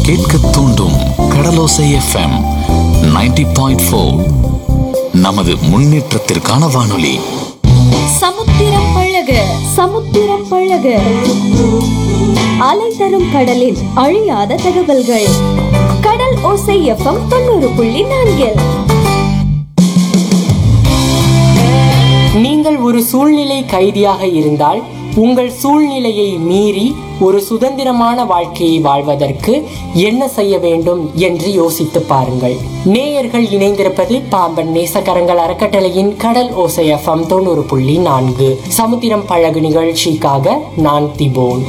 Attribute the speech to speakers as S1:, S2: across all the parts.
S1: கேட்க தூண்டும் கடலோசை FM 90.4 point four நமது முன்னேற்றத்திற்கான வானொலி
S2: சமுத்திரம் பழக சமுத்திரம் பழக அலை தரும் கடலின் அழியாத தகவல்கள் கடல் ஓசை எஃப்எம் தொண்ணூறு புள்ளி நான்கில்
S3: நீங்கள் ஒரு சூழ்நிலை கைதியாக இருந்தால் உங்கள் சூழ்நிலையை மீறி ஒரு சுதந்திரமான வாழ்க்கையை வாழ்வதற்கு என்ன செய்ய வேண்டும் என்று யோசித்து பாருங்கள் நேயர்கள் இணைந்திருப்பது பாம்பன் நேசக்கரங்கள் அறக்கட்டளையின் கடல் ஓசை எஃப்எம் தொண்ணூறு புள்ளி நான்கு சமுத்திரம் பழகு நிகழ்ச்சிக்காக நான் திபோன்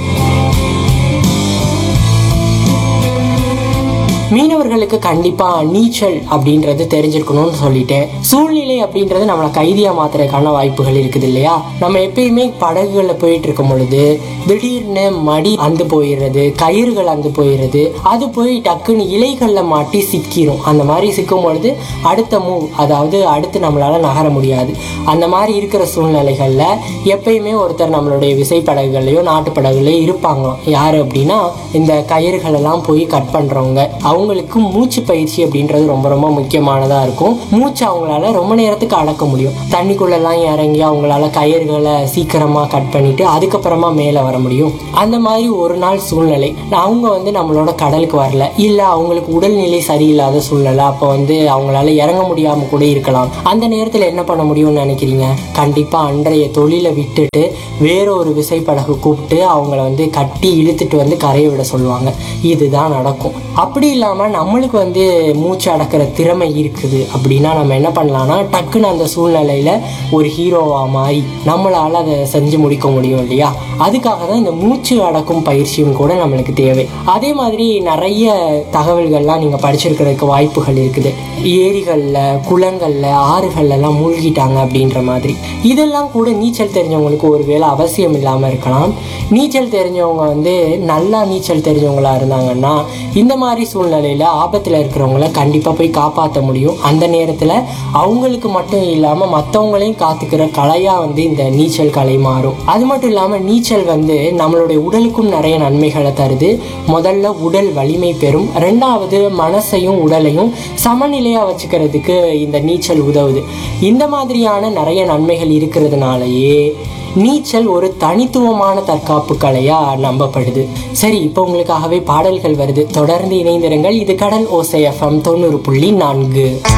S3: மீனவர்களுக்கு கண்டிப்பா நீச்சல் அப்படின்றது தெரிஞ்சிருக்கணும்னு சொல்லிட்டேன் சூழ்நிலை அப்படின்றது நம்மளை கைதியா மாத்துறதுக்கான வாய்ப்புகள் இருக்குது இல்லையா நம்ம எப்பயுமே படகுகள்ல போயிட்டு இருக்கும் பொழுது திடீர்னு மடி அந்து போயிடுறது கயிறுகள் அந்து போயிடுறது அது போய் டக்குன்னு இலைகள்ல மாட்டி சிக்கிரும் அந்த மாதிரி சிக்கும் பொழுது அடுத்த மூவ் அதாவது அடுத்து நம்மளால நகர முடியாது அந்த மாதிரி இருக்கிற சூழ்நிலைகள்ல எப்பயுமே ஒருத்தர் நம்மளுடைய விசை படகுகள்லயோ நாட்டு படகுலயோ இருப்பாங்களாம் யாரு அப்படின்னா இந்த கயிறுகள் எல்லாம் போய் கட் பண்றவங்க அவங்களுக்கு மூச்சு பயிற்சி அப்படின்றது ரொம்ப ரொம்ப முக்கியமானதா இருக்கும் மூச்சு அவங்களால ரொம்ப நேரத்துக்கு அடக்க முடியும் தண்ணிக்குள்ளெல்லாம் இறங்கி அவங்களால கயிறுகளை சீக்கிரமா கட் பண்ணிட்டு அதுக்கப்புறமா மேலே வர முடியும் அந்த மாதிரி ஒரு நாள் சூழ்நிலை அவங்க வந்து நம்மளோட கடலுக்கு வரல இல்ல அவங்களுக்கு உடல்நிலை சரியில்லாத சூழ்நிலை அப்போ வந்து அவங்களால இறங்க முடியாம கூட இருக்கலாம் அந்த நேரத்துல என்ன பண்ண முடியும்னு நினைக்கிறீங்க கண்டிப்பா அன்றைய தொழிலை விட்டுட்டு வேற ஒரு விசைப்படகு கூப்பிட்டு அவங்கள வந்து கட்டி இழுத்துட்டு வந்து கரையை விட சொல்லுவாங்க இதுதான் நடக்கும் அப்படி இல்லாம நம்மளுக்கு வந்து மூச்சு அடக்கிற திறமை இருக்குது அப்படின்னா நம்ம என்ன பண்ணலாம்னா டக்குன்னு அந்த சூழ்நிலையில ஒரு ஹீரோவா மாறி நம்மளால அதை செஞ்சு முடிக்க முடியும் இல்லையா அதுக்காக தான் இந்த மூச்சு அடக்கும் பயிற்சியும் கூட நம்மளுக்கு தேவை அதே மாதிரி நிறைய தகவல்கள்லாம் நீங்க படிச்சிருக்கிறதுக்கு வாய்ப்புகள் இருக்குது ஏரிகள்ல குளங்கள்ல ஆறுகள்ல எல்லாம் மூழ்கிட்டாங்க அப்படின்ற மாதிரி இதெல்லாம் கூட நீச்சல் தெரிஞ்சவங்களுக்கு ஒருவேளை அவசியம் இல்லாம இருக்கலாம் நீச்சல் தெரிஞ்சவங்க வந்து நல்லா நீச்சல் தெரிஞ்சவங்களா இருந்தாங்கன்னா இந்த மாதிரி சூழ்நிலையில ஆபத்துல இருக்கிறவங்கள கண்டிப்பா போய் காப்பாற்ற முடியும் அந்த நேரத்துல அவங்களுக்கு மட்டும் இல்லாம மற்றவங்களையும் காத்துக்கிற கலையா வந்து இந்த நீச்சல் கலை மாறும் அது மட்டும் இல்லாம நீச்சல் வந்து நம்மளுடைய உடலுக்கும் நிறைய நன்மைகளை தருது முதல்ல உடல் வலிமை பெறும் ரெண்டாவது மனசையும் உடலையும் சமநிலையா வச்சுக்கிறதுக்கு இந்த நீச்சல் உதவுது இந்த மாதிரியான நிறைய நன்மைகள் இருக்கிறதுனாலயே நீச்சல் ஒரு தனித்துவமான தற்காப்பு கலையா நம்பப்படுது சரி இப்போ உங்களுக்காகவே பாடல்கள் வருது தொடர்ந்து இணைந்திருங்கள் இது கடல் ஓசை எஃப்எம் தொண்ணூறு புள்ளி நான்கு